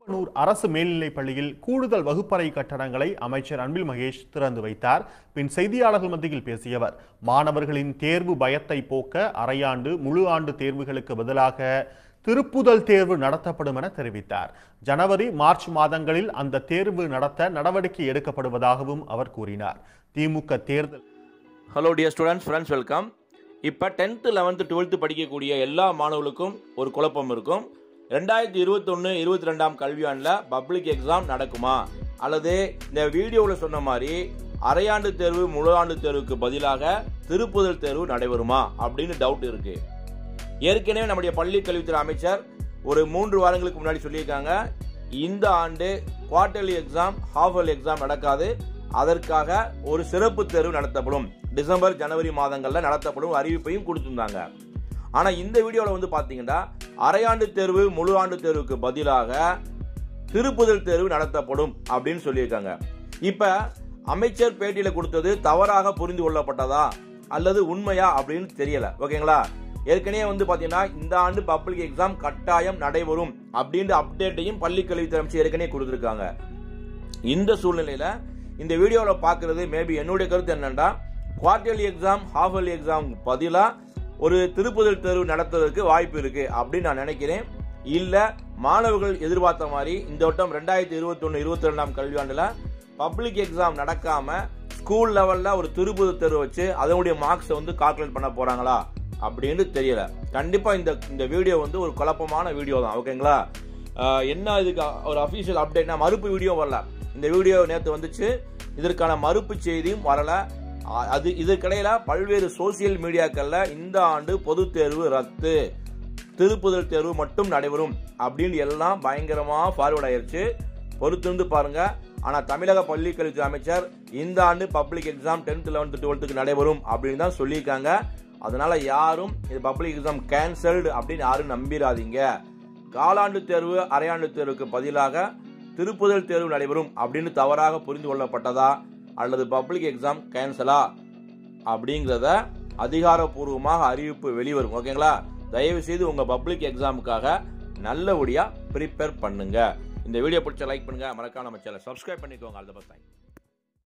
திருப்பனூர் அரசு மேல்நிலைப் பள்ளியில் கூடுதல் வகுப்பறை கட்டடங்களை அமைச்சர் அன்பில் மகேஷ் திறந்து வைத்தார் பின் செய்தியாளர்கள் மத்தியில் பேசியவர் மாணவர்களின் தேர்வு பயத்தை போக்க அரையாண்டு முழு ஆண்டு தேர்வுகளுக்கு பதிலாக திருப்புதல் தேர்வு நடத்தப்படும் என தெரிவித்தார் ஜனவரி மார்ச் மாதங்களில் அந்த தேர்வு நடத்த நடவடிக்கை எடுக்கப்படுவதாகவும் அவர் கூறினார் திமுக தேர்தல் hello dear students friends welcome இப்போ டென்த்து லெவன்த்து டுவெல்த்து படிக்கக்கூடிய எல்லா மாணவர்களுக்கும் ஒரு குழப்பம் இருக்கும் ரெண்டாயிரத்தி இருபத்தொன்று இருபத்தி ரெண்டாம் கல்வியாண்டில் பப்ளிக் எக்ஸாம் நடக்குமா அல்லது இந்த வீடியோவில் சொன்ன மாதிரி அரையாண்டு தேர்வு முழு ஆண்டு தேர்வுக்கு பதிலாக திருப்புதல் தேர்வு நடைபெறுமா அப்படின்னு டவுட் இருக்கு ஏற்கனவே நம்முடைய பள்ளி கல்வித்துறை அமைச்சர் ஒரு மூன்று வாரங்களுக்கு முன்னாடி சொல்லியிருக்காங்க இந்த ஆண்டு quarterly exam half yearly exam நடக்காது அதற்காக ஒரு சிறப்பு தேர்வு நடத்தப்படும் டிசம்பர் ஜனவரி மாதங்களில் நடத்தப்படும் அறிவிப்பையும் கொடுத்திருந்தாங்க ஆனால் இந்த வீடியோவில் வந்து பார்த்தீங்கன்னா அரையாண்டு தேர்வு முழு ஆண்டு தேர்வுக்கு பதிலாக திருப்புதல் தேர்வு நடத்தப்படும் அப்படின்னு சொல்லியிருக்காங்க இப்போ அமைச்சர் பேட்டியில் கொடுத்தது தவறாக புரிந்து கொள்ளப்பட்டதா அல்லது உண்மையா அப்படின்னு தெரியல ஓகேங்களா ஏற்கனவே வந்து பார்த்தீங்கன்னா இந்த ஆண்டு பப்ளிக் எக்ஸாம் கட்டாயம் நடைபெறும் அப்படின்ற அப்டேட்டையும் பள்ளி கல்வித்துறை அமைச்சர் ஏற்கனவே கொடுத்துருக்காங்க இந்த சூழ்நிலையில இந்த வீடியோவில் பார்க்கறது மேபி என்னுடைய கருத்து என்னன்னா quarterly exam half yearly exam பதிலாக ஒரு திருப்புதல் தேர்வு நடத்துவதற்கு வாய்ப்பு இருக்கு அப்படின்னு நான் நினைக்கிறேன் இல்ல மாணவர்கள் எதிர்பார்த்த மாதிரி இந்த வட்டம் ரெண்டாயிரத்தி இருபத்தொன்னு இருபத்தி ரெண்டாம் கல்வியாண்டுல பப்ளிக் எக்ஸாம் நடக்காம ஸ்கூல் லெவல்ல ஒரு திருப்புதல் தேர்வு வச்சு அதனுடைய மார்க்ஸை வந்து கால்குலேட் பண்ண போறாங்களா அப்படின்னு தெரியல கண்டிப்பா இந்த இந்த வீடியோ வந்து ஒரு குழப்பமான வீடியோ தான் ஓகேங்களா ஆஹ் என்ன இதுக்கு ஒரு அஃபீஷியல் அப்டேட்னா மறுப்பு வீடியோ வரல இந்த வீடியோ நேற்று வந்துச்சு இதற்கான மறுப்பு செய்தியும் வரல அ- அது இதற்கிடையில பல்வேறு சோசியல் மீடியாக்கள்ல இந்த ஆண்டு பொது தேர்வு ரத்து திருப்புதல் தேர்வு மட்டும் நடைபெறும் அப்படின்னு எல்லாம் பயங்கரமா ஃபார்வர்ட் ஆயிருச்சு பொறுத்திருந்து பாருங்க ஆனா தமிழக பள்ளி கல்வித்துறை அமைச்சர் இந்த ஆண்டு பப்ளிக் எக்ஸாம் டென்த் லெவன்த் டுவெல்த்துக்கு நடைபெறும் அப்படின்னு தான் சொல்லியிருக்காங்க அதனால யாரும் இது பப்ளிக் எக்ஸாம் கேன்சல்டு அப்படின்னு யாரும் நம்பிடாதீங்க காலாண்டு தேர்வு அரையாண்டு தேர்வுக்கு பதிலாக திருப்புதல் தேர்வு நடைபெறும் அப்படின்னு தவறாக புரிந்து கொள்ளப்பட்டதா அல்லது பப்ளிக் எக்ஸாம் கேன்சலா அப்படிங்கிறத அதிகாரப்பூர்வமாக அறிவிப்பு வெளிவரும் ஓகேங்களா தயவு செய்து உங்க பப்ளிக் எக்ஸாமுக்காக நல்லபடியா ப்ரிப்பேர் பண்ணுங்க இந்த வீடியோ பிடிச்ச லைக் பண்ணுங்க மறக்காம நம்ம சேனல் சப்ஸ்கிரைப் பண்ணிக்கோங்க ஆல் த பெஸ்ட்